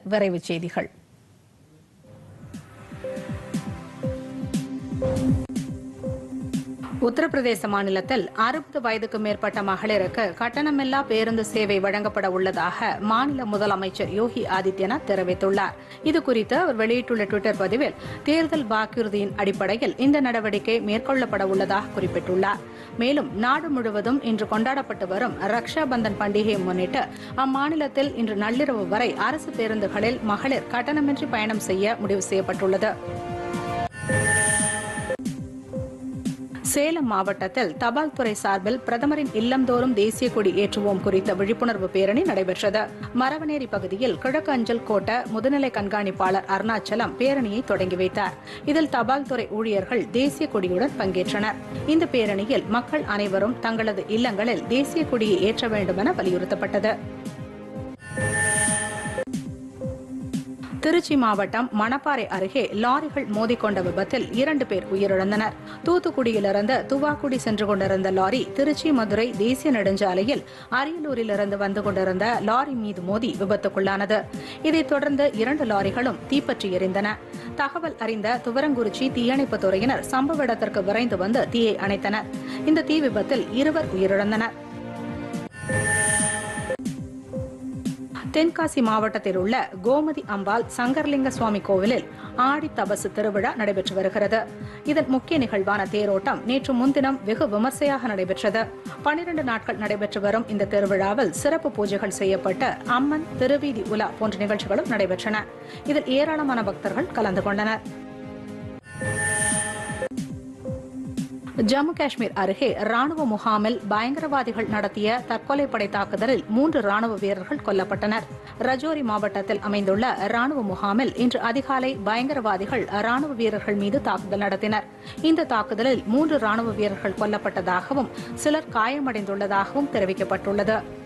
விரைவுச் செய்திகள் உத்தரப்பிரதேச மாநிலத்தில் அறுபது வயதுக்கு மேற்பட்ட மகளிருக்கு கட்டணமில்லா பேருந்து சேவை வழங்கப்பட உள்ளதாக மாநில முதலமைச்சர் யோகி ஆதித்யநாத் தெரிவித்துள்ளார் இதுகுறித்து அவர் வெளியிட்டுள்ள டுவிட்டர் பதிவில் தேர்தல் வாக்குறுதியின் அடிப்படையில் இந்த நடவடிக்கை மேற்கொள்ளப்பட உள்ளதாக குறிப்பிட்டுள்ளார் மேலும் நாடு முழுவதும் இன்று கொண்டாடப்பட்டு வரும் ரக்ஷா பந்தன் பண்டிகையை முன்னிட்டு அம்மாநிலத்தில் இன்று நள்ளிரவு வரை அரசு பேருந்துகளில் மகளிர் கட்டணமின்றி பயணம் செய்ய முடிவு செய்யப்பட்டுள்ளது சேலம் மாவட்டத்தில் தபால் துறை சார்பில் பிரதமரின் இல்லந்தோறும் தேசிய கொடி ஏற்றுவோம் குறித்த விழிப்புணர்வு பேரணி நடைபெற்றது மரவனேரி பகுதியில் கிழக்கு அஞ்சல் கோட்ட முதுநிலை கண்காணிப்பாளர் அருணாச்சலம் பேரணியை தொடங்கி வைத்தார் இதில் தபால் துறை ஊழியர்கள் தேசிய கொடியுடன் பங்கேற்றனர் இந்த பேரணியில் மக்கள் அனைவரும் தங்களது இல்லங்களில் தேசிய கொடியை ஏற்ற வேண்டும் என வலியுறுத்தப்பட்டது திருச்சி மாவட்டம் மணப்பாறை அருகே லாரிகள் மோதிக்கொண்ட விபத்தில் இரண்டு பேர் உயிரிழந்தனர் தூத்துக்குடியிலிருந்து துவாக்குடி சென்று கொண்டிருந்த லாரி திருச்சி மதுரை தேசிய நெடுஞ்சாலையில் அரியலூரிலிருந்து வந்து கொண்டிருந்த லாரி மீது மோதி விபத்துக்குள்ளானது இதைத் தொடர்ந்து இரண்டு லாரிகளும் தீப்பற்றி எரிந்தன தகவல் அறிந்த துவரங்குறிச்சி தீயணைப்புத் துறையினர் சம்பவ இடத்திற்கு விரைந்து வந்து தீயை அணைத்தனர் இந்த தீ விபத்தில் இருவர் உயிரிழந்தனர் தென்காசி மாவட்டத்தில் உள்ள கோமதி அம்பாள் சங்கர்லிங்க சுவாமி கோவிலில் ஆடி தபசு திருவிழா நடைபெற்று வருகிறது இதன் முக்கிய நிகழ்வான தேரோட்டம் நேற்று முன்தினம் வெகு விமர்சையாக நடைபெற்றது பனிரண்டு நாட்கள் நடைபெற்று வரும் இந்த திருவிழாவில் சிறப்பு பூஜைகள் செய்யப்பட்டு அம்மன் திருவீதி உலா போன்ற நிகழ்ச்சிகளும் நடைபெற்றன இதில் ஏராளமான பக்தர்கள் கலந்து கொண்டனர் ஜம்மு காஷ்மீர் அருகே ராணுவ முகாமில் பயங்கரவாதிகள் நடத்திய தற்கொலை படை தாக்குதலில் மூன்று ராணுவ வீரர்கள் கொல்லப்பட்டனர் ரஜோரி மாவட்டத்தில் அமைந்துள்ள ராணுவ முகாமில் இன்று அதிகாலை பயங்கரவாதிகள் ராணுவ வீரர்கள் மீது தாக்குதல் நடத்தினர் இந்த தாக்குதலில் மூன்று ராணுவ வீரர்கள் கொல்லப்பட்டதாகவும் சிலர் காயமடைந்துள்ளதாகவும் தெரிவிக்கப்பட்டுள்ளது